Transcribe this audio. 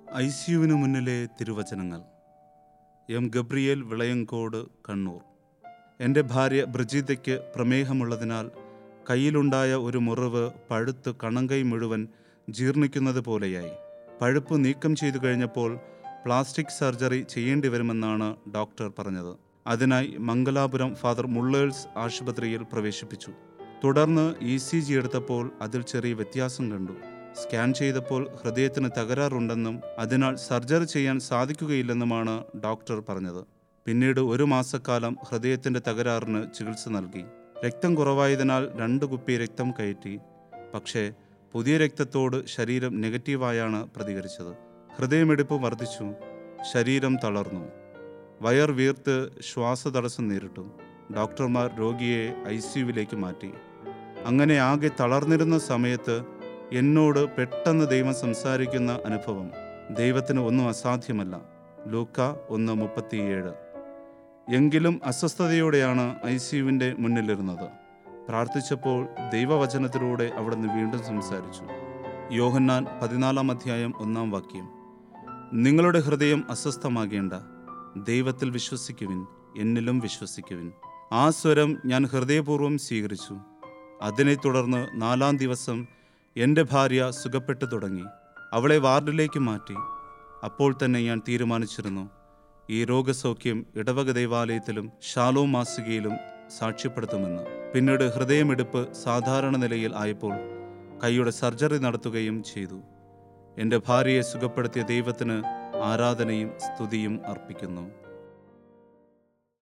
I സിയുവിനു മുന്നിലെ തിരുവചനങ്ങൾ M Gabriel വിളയങ്കോട് Kannur എൻ്റെ ഭാര്യ ബ്രജീതയ്ക്ക് പ്രമേഹമുള്ളതിനാൽ കയ്യിലുണ്ടായ ഒരു മുറിവ് പഴുത്ത് കണങ്കൈ മുഴുവൻ ജീർണിക്കുന്നത് പോലെയായി പഴുപ്പ് നീക്കം ചെയ്തു കഴിഞ്ഞപ്പോൾ പ്ലാസ്റ്റിക് സർജറി ചെയ്യേണ്ടി വരുമെന്നാണ് ഡോക്ടർ പറഞ്ഞത് അതിനായി മംഗലാപുരം ഫാദർ മുള്ളേഴ്സ് ആശുപത്രിയിൽ പ്രവേശിപ്പിച്ചു തുടർന്ന് ഇ സി ജി എടുത്തപ്പോൾ അതിൽ ചെറിയ വ്യത്യാസം കണ്ടു സ്കാൻ ചെയ്തപ്പോൾ ഹൃദയത്തിന് തകരാറുണ്ടെന്നും അതിനാൽ സർജറി ചെയ്യാൻ സാധിക്കുകയില്ലെന്നുമാണ് ഡോക്ടർ പറഞ്ഞത് പിന്നീട് ഒരു മാസക്കാലം ഹൃദയത്തിന്റെ തകരാറിന് ചികിത്സ നൽകി രക്തം കുറവായതിനാൽ രണ്ട് കുപ്പി രക്തം കയറ്റി പക്ഷേ പുതിയ രക്തത്തോട് ശരീരം നെഗറ്റീവായാണ് പ്രതികരിച്ചത് ഹൃദയമിടിപ്പ് വർദ്ധിച്ചു ശരീരം തളർന്നു വയർ വീർത്ത് ശ്വാസതടസ്സം നേരിട്ടു ഡോക്ടർമാർ രോഗിയെ ഐ സിയുവിലേക്ക് മാറ്റി അങ്ങനെ ആകെ തളർന്നിരുന്ന സമയത്ത് എന്നോട് പെട്ടെന്ന് ദൈവം സംസാരിക്കുന്ന അനുഭവം ദൈവത്തിന് ഒന്നും അസാധ്യമല്ല ലൂക്ക ഒന്ന് മുപ്പത്തിയേഴ് എങ്കിലും അസ്വസ്ഥതയോടെയാണ് ഐ സിയുവിൻ്റെ മുന്നിലിരുന്നത് പ്രാർത്ഥിച്ചപ്പോൾ ദൈവവചനത്തിലൂടെ അവിടുന്ന് വീണ്ടും സംസാരിച്ചു യോഹന്നാൻ പതിനാലാം അധ്യായം ഒന്നാം വാക്യം നിങ്ങളുടെ ഹൃദയം അസ്വസ്ഥമാകേണ്ട ദൈവത്തിൽ വിശ്വസിക്കുവിൻ എന്നിലും വിശ്വസിക്കുവിൻ ആ സ്വരം ഞാൻ ഹൃദയപൂർവ്വം സ്വീകരിച്ചു അതിനെ തുടർന്ന് നാലാം ദിവസം എൻ്റെ ഭാര്യ സുഖപ്പെട്ടു തുടങ്ങി അവളെ വാർഡിലേക്ക് മാറ്റി അപ്പോൾ തന്നെ ഞാൻ തീരുമാനിച്ചിരുന്നു ഈ രോഗസൗഖ്യം ഇടവക ദേവാലയത്തിലും ഷാലോ മാസികയിലും സാക്ഷ്യപ്പെടുത്തുമെന്ന് പിന്നീട് ഹൃദയമിടിപ്പ് സാധാരണ നിലയിൽ ആയപ്പോൾ കൈയുടെ സർജറി നടത്തുകയും ചെയ്തു എൻ്റെ ഭാര്യയെ സുഖപ്പെടുത്തിയ ദൈവത്തിന് ആരാധനയും സ്തുതിയും അർപ്പിക്കുന്നു